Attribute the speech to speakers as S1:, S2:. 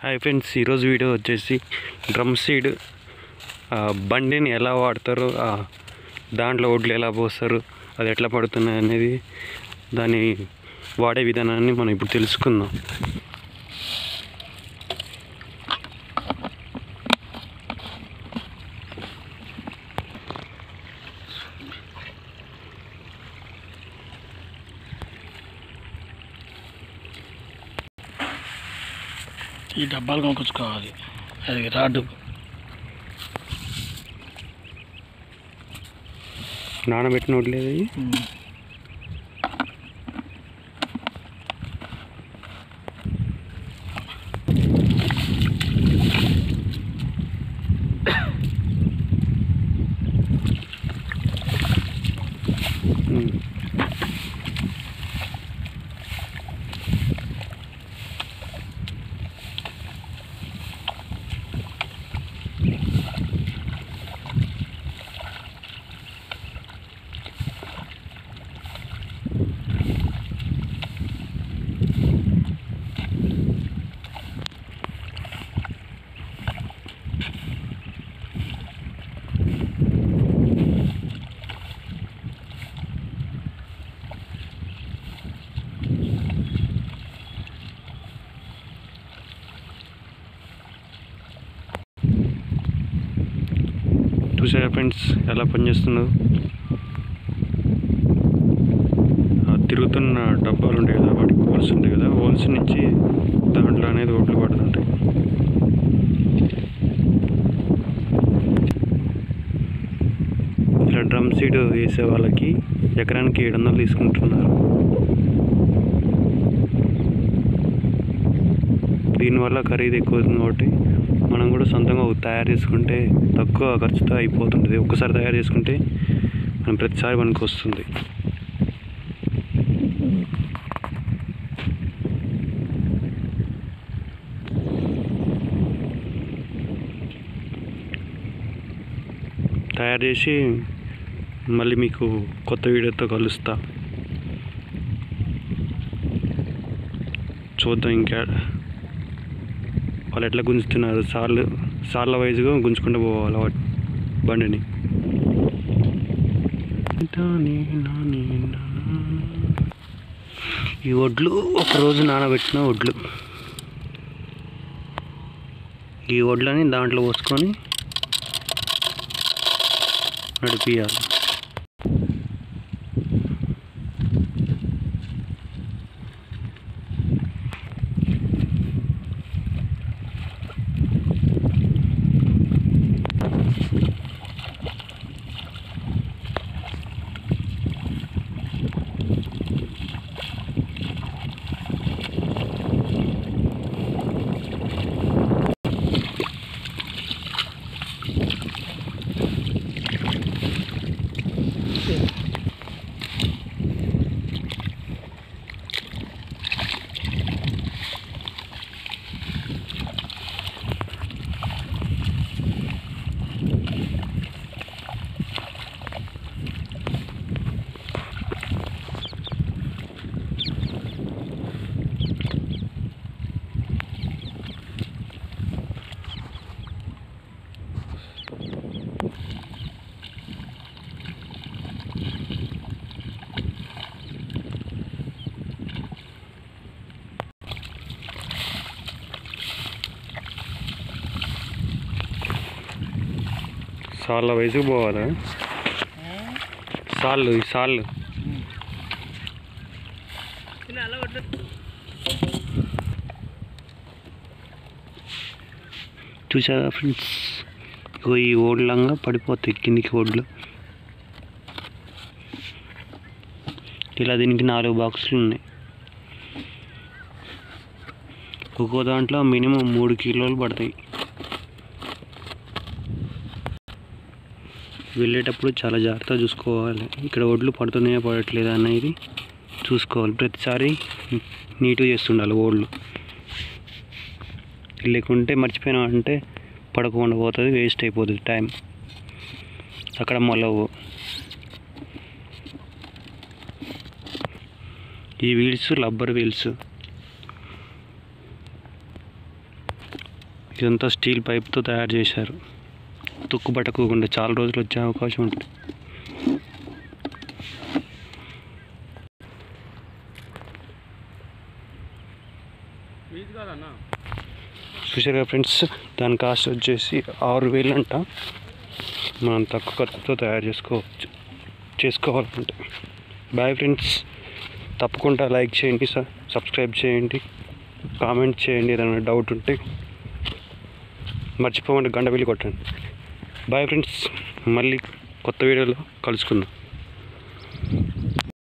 S1: Hi friends ఈరోజు video వచ్చేసి drum seed ఆ, బండిని ఎలా వాడతారు ఆ, దాంట్లో ఒడ్లు ఎలా పోస్తారు అది ఎట్లా పడుతున్నాయి అనేది దాని వాడే విధానాన్ని మనం ఇప్పుడు తెలుసుకుందాం
S2: ఈ డబ్బాలు కొనుక్కొచ్చుకోవాలి అది రాడ్డు
S1: నానబెట్టిన వడ్లు ఏవి? ఉమ్. చూసారా ఫ్రెండ్స్ ఎలా పనిచేస్తుందో ఆ తిరుగుతున్న డబ్బాలు ఉంటాయి కదా వాటికి హోల్స్ ఉంటాయి కదా హోల్స్ నుంచి దాంట్లో అనేది ఓట్లు పడుతుంటాయి ఇలా డ్రమ్ సీడ్ వేసే వాళ్ళకి ఎకరానికి ఏడు వందలు తీసుకుంటున్నారు దీనివల్ల ఖరీదు ఎక్కువ అవుతుంది కాబట్టి మనం కూడా సొంతంగా ఒక తయారు చేసుకుంటే తక్కువ ఖర్చుతో అయిపోతుంటుంది ఒక్కసారి తయారు చేసుకుంటే మనం ప్రతిసారి మనకు వస్తుంది తయారు చేసి మళ్ళీ మీకు కొత్త వీడియోతో కలుస్తా చూద్దాం ఇంకా వాళ్ళు ఎట్లా గుంజుతున్నారు సార్లు సార్ల వైజ్గా గుంజుకుంటూ పోవాలి వాటి బండిని ఈ వడ్లు ఒకరోజు నానబెట్టిన వడ్లు ఈ వడ్లని దాంట్లో పోసుకొని నడిపియాలి సార్ల వయసుకు పోవాలా సాళ్ళు ఈ సాళ్ళు చూసారా ఫ్రెండ్స్ ఇగో ఈ ఓడ్లంగా పడిపోతాయి కిందికి ఓడ్లు ఇలా దీనికి నాలుగు బాక్సులు ఉన్నాయి ఒక్కో దాంట్లో మినిమం మూడు కిలోలు పడతాయి వెళ్ళేటప్పుడు చాలా జాగ్రత్తగా చూసుకోవాలి ఇక్కడ ఒడ్లు పడుతున్నాయా పడట్లేదా అనేది చూసుకోవాలి ప్రతిసారి నీట్గా చేస్తుండాలి ఓడ్లు లేకుంటే మర్చిపోయినా అంటే పడకుండా పోతుంది వేస్ట్ అయిపోతుంది టైం అక్కడ మొలవు ఈ వీల్స్ రబ్బర్ వీల్స్ ఇదంతా స్టీల్ పైప్తో తయారు చేశారు తుక్కు పట్టకోకుండా చాలా రోజులు వచ్చే అవకాశం ఉంటుంది చూసారు కదా ఫ్రెండ్స్ దాని కాస్ట్ వచ్చేసి ఆరు వేలు అంట మనం తక్కువ ఖర్చుతో తయారు చేసుకోవచ్చు చేసుకోవాలంటే బాయ్ ఫ్రెండ్స్ తప్పకుండా లైక్ చేయండి స- సబ్స్క్రైబ్ చేయండి కామెంట్ చేయండి ఏదైనా డౌట్ ఉంటే మర్చిపోకుండా గంట బిల్లి కొట్టండి బాయ్ ఫ్రెండ్స్ మళ్ళీ కొత్త వీడియోలో కలుసుకుందాం